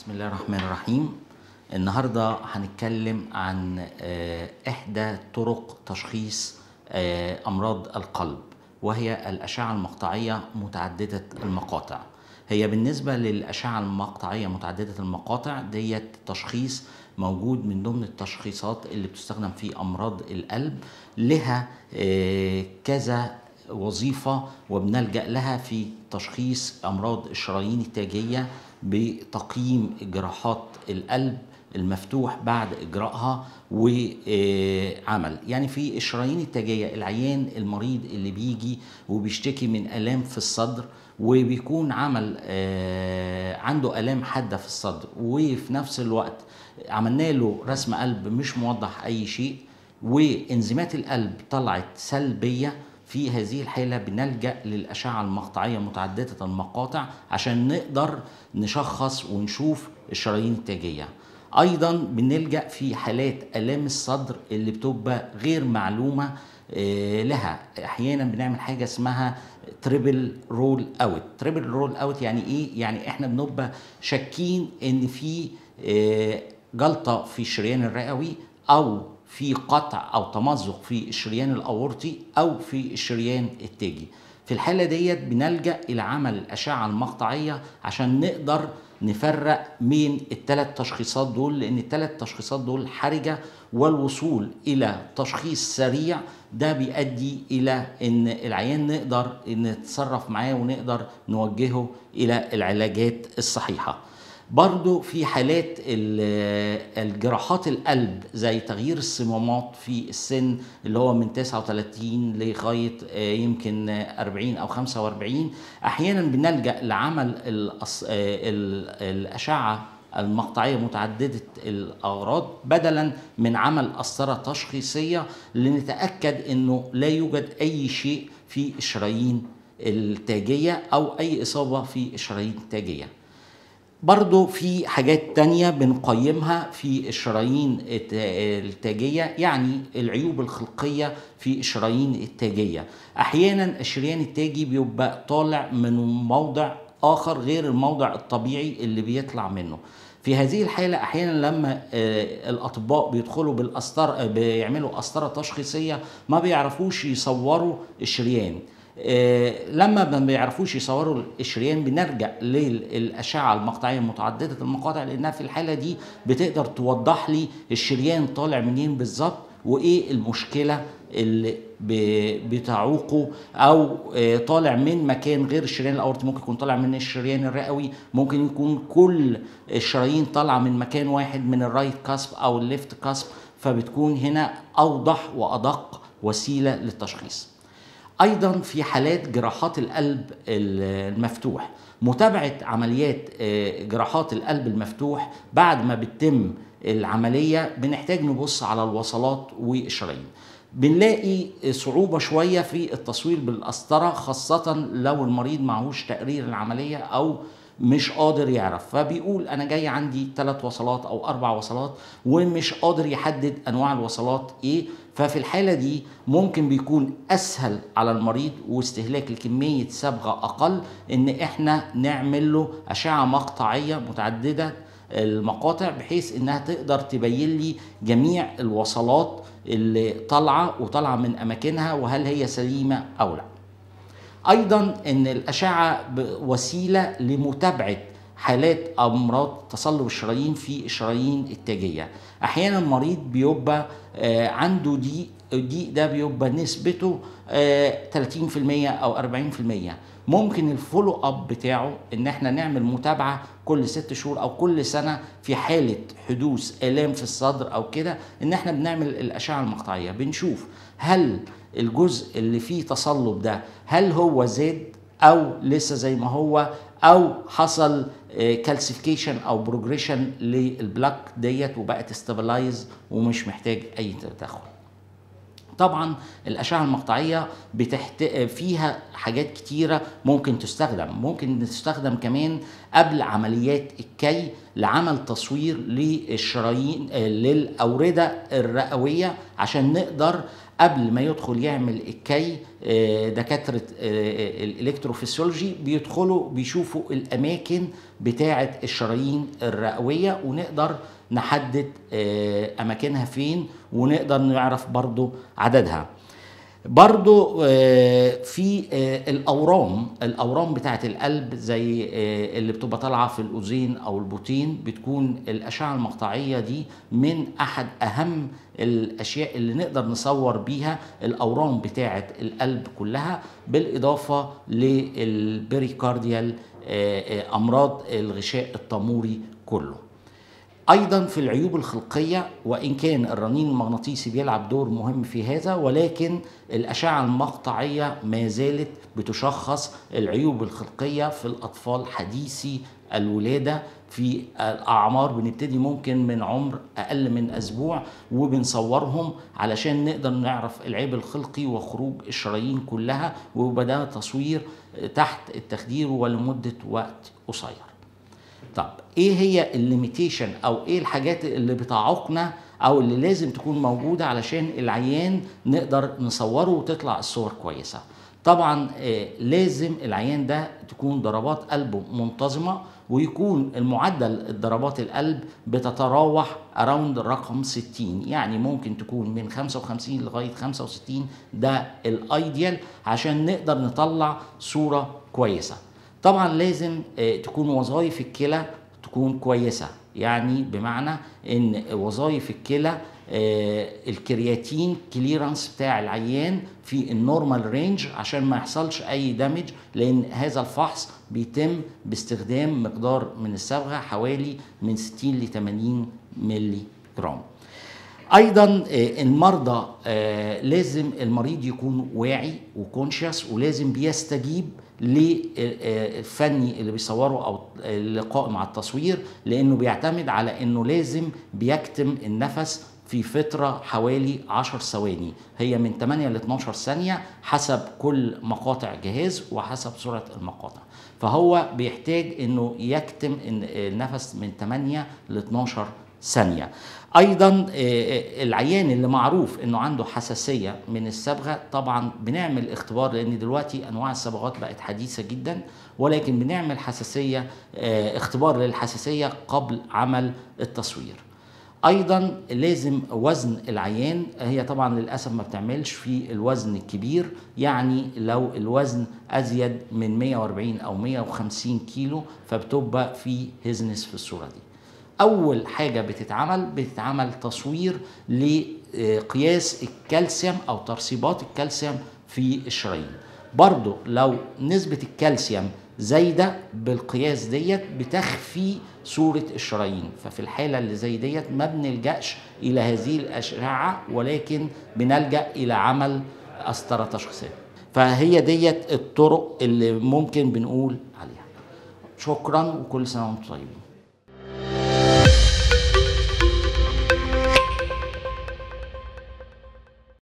بسم الله الرحمن الرحيم النهارده هنتكلم عن آه، احدى طرق تشخيص آه، امراض القلب وهي الاشعه المقطعيه متعدده المقاطع هي بالنسبه للاشعه المقطعيه متعدده المقاطع ديت تشخيص موجود من ضمن التشخيصات اللي بتستخدم في امراض القلب لها آه، كذا وظيفة وبنلجأ لها في تشخيص أمراض الشرايين التاجية بتقييم جراحات القلب المفتوح بعد إجرائها وعمل يعني في الشرايين التاجية العيان المريض اللي بيجي وبيشتكي من آلام في الصدر وبيكون عمل آه، عنده آلام حادة في الصدر وفي نفس الوقت عملنا له رسم قلب مش موضح أي شيء وانزيمات القلب طلعت سلبيه في هذه الحالة بنلجأ للأشعة المقطعية متعددة المقاطع عشان نقدر نشخص ونشوف الشرايين التاجية أيضا بنلجأ في حالات آلام الصدر اللي بتبقى غير معلومة آه، لها أحيانا بنعمل حاجة اسمها تريبل رول اوت تريبل رول اوت يعني ايه يعني احنا بنبقى شاكين ان في آه، جلطه في الشريان الرئوي او في قطع او تمزق في الشريان الاورطي او في الشريان التاجي في الحاله ديت بنلجا الى عمل الاشعه المقطعيه عشان نقدر نفرق بين الثلاث تشخيصات دول لان الثلاث تشخيصات دول حرجه والوصول الى تشخيص سريع ده بيؤدي الى ان العيان نقدر نتصرف معاه ونقدر نوجهه الى العلاجات الصحيحه برضو في حالات ال- الجراحات القلب زي تغيير الصمامات في السن اللي هو من 39 لغاية آه، يمكن آه، 40 أو 45 أحيانا بنلجأ لعمل الأص- آه، ال- الأشعة المقطعية متعددة الأغراض بدلا من عمل قسطرة تشخيصية لنتأكد أنه لا يوجد أي شيء في الشرايين التاجية أو أي إصابة في الشرايين التاجية برضو في حاجات تانية بنقيمها في الشرايين الت- التاجية يعني العيوب الخلقية في الشرايين التاجية أحيانا الشريان التاجي بيبقى طالع من موضع آخر غير الموضع الطبيعي اللي بيطلع منه في هذه الحالة أحيانا لما آه، الأطباء بيدخلوا بالقسطرة آه، بيعملوا قسطرة تشخيصية ما بيعرفوش يصوروا الشريان آه، لما ما بيعرفوش يصوروا الشريان بنرجع للاشعه المقطعيه متعدده المقاطع لانها في الحاله دي بتقدر توضح لي الشريان طالع منين بالظبط وايه المشكله اللي ب- بتعوقه او آه، طالع من مكان غير الشريان الاورطي ممكن يكون طالع من الشريان الرئوي ممكن يكون كل الشرايين طالعه من مكان واحد من الرايت كاسب او الليفت كاسب فبتكون هنا اوضح وادق وسيله للتشخيص ايضا في حالات جراحات القلب المفتوح متابعه عمليات آه، جراحات القلب المفتوح بعد ما بتتم العمليه بنحتاج نبص على الوصلات والشرايين بنلاقي صعوبة شوية في التصوير بالقسطرة خاصة لو المريض معهوش تقرير العملية أو مش قادر يعرف فبيقول انا جاي عندي ثلاث وصلات او اربع وصلات ومش قادر يحدد انواع الوصلات ايه ففي الحاله دي ممكن بيكون اسهل على المريض واستهلاك لكميه صبغه اقل ان احنا نعمل له اشعه مقطعيه متعدده المقاطع بحيث انها تقدر تبين لي جميع الوصلات اللي طالعه وطالعه من اماكنها وهل هي سليمه او لا ايضا ان الاشعه ب- وسيله لمتابعه حالات امراض تصلب الشرايين في الشرايين التاجيه احيانا المريض بيبقى آه، عنده ضيق الضيق ده بيبقى نسبته آه، 30% او 40% ممكن الفولو اب بتاعه ان احنا نعمل متابعه كل ست شهور او كل سنه في حاله حدوث الام في الصدر او كده ان احنا بنعمل الاشعه المقطعيه بنشوف هل الجزء اللي فيه تصلب ده هل هو زاد او لسه زي ما هو او حصل كالسيفيكيشن او بروجريشن للبلاك ديت وبقت استابلايز ومش محتاج اي تدخل طبعا الاشعه المقطعيه بتحت... فيها حاجات كتيره ممكن تستخدم ممكن تستخدم كمان قبل عمليات الكي لعمل تصوير للشرايين آه، للاورده الرئويه عشان نقدر قبل ما يدخل يعمل الكي آه، دكاتره آه، الالكتروفيسيولوجي بيدخلوا بيشوفوا الاماكن بتاعه الشرايين الرئويه ونقدر نحدد آه، اماكنها فين ونقدر نعرف برضو عددها برضو آه، في آه، الاورام الاورام بتاعه القلب زي آه، اللي بتبقى طالعه في الاذين او البوتين بتكون الاشعه المقطعيه دي من احد اهم الاشياء اللي نقدر نصور بيها الاورام بتاعه القلب كلها بالاضافه للبريكارديال امراض الغشاء الطاموري كله ايضا في العيوب الخلقيه وان كان الرنين المغناطيسي بيلعب دور مهم في هذا ولكن الاشعه المقطعيه ما زالت بتشخص العيوب الخلقيه في الاطفال حديثي الولاده في الاعمار بنبتدي ممكن من عمر اقل من اسبوع وبنصورهم علشان نقدر نعرف العيب الخلقي وخروج الشرايين كلها وبدا تصوير تحت التخدير ولمده وقت قصير طب ايه هي الليميتيشن او ايه الحاجات اللي بتعوقنا او اللي لازم تكون موجوده علشان العيان نقدر نصوره وتطلع الصور كويسه طبعا آه، لازم العيان ده تكون ضربات قلبه منتظمه ويكون المعدل ضربات القلب بتتراوح اراوند رقم 60 يعني ممكن تكون من 55 لغايه 65 ده الايديال عشان نقدر نطلع صوره كويسه طبعا لازم آه، تكون وظائف الكلى تكون كويسه يعني بمعنى ان وظائف الكلى آه، الكرياتين كليرانس بتاع العيان في النورمال رينج عشان ما يحصلش اي دامج لان هذا الفحص بيتم باستخدام مقدار من الصبغه حوالي من 60 ل 80 ملي جرام ايضا آه، المرضى آه، لازم المريض يكون واعي وكونشس ولازم بيستجيب للفني اللي بيصوره او اللقاء مع التصوير لانه بيعتمد على انه لازم بيكتم النفس في فترة حوالي 10 ثواني هي من 8 ل 12 ثانية حسب كل مقاطع جهاز وحسب سرعة المقاطع فهو بيحتاج انه يكتم النفس من 8 ل 12 ثانية ايضا آه، آه، العيان اللي معروف انه عنده حساسيه من الصبغه طبعا بنعمل اختبار لان دلوقتي انواع الصبغات بقت حديثه جدا ولكن بنعمل حساسيه آه، اختبار للحساسيه قبل عمل التصوير ايضا لازم وزن العيان هي طبعا للاسف ما بتعملش في الوزن الكبير يعني لو الوزن ازيد من 140 او 150 كيلو فبتبقى في هزنس في الصوره دي اول حاجه بتتعمل بتتعمل تصوير لقياس الكالسيوم او ترسيبات الكالسيوم في الشرايين برضو لو نسبه الكالسيوم زايده بالقياس ديت بتخفي صوره الشرايين ففي الحاله اللي زي ديت ما بنلجاش الى هذه الاشعه ولكن بنلجا الى عمل قسطره تشخيصيه فهي ديت الطرق اللي ممكن بنقول عليها شكرا وكل سنه وانتم طيبين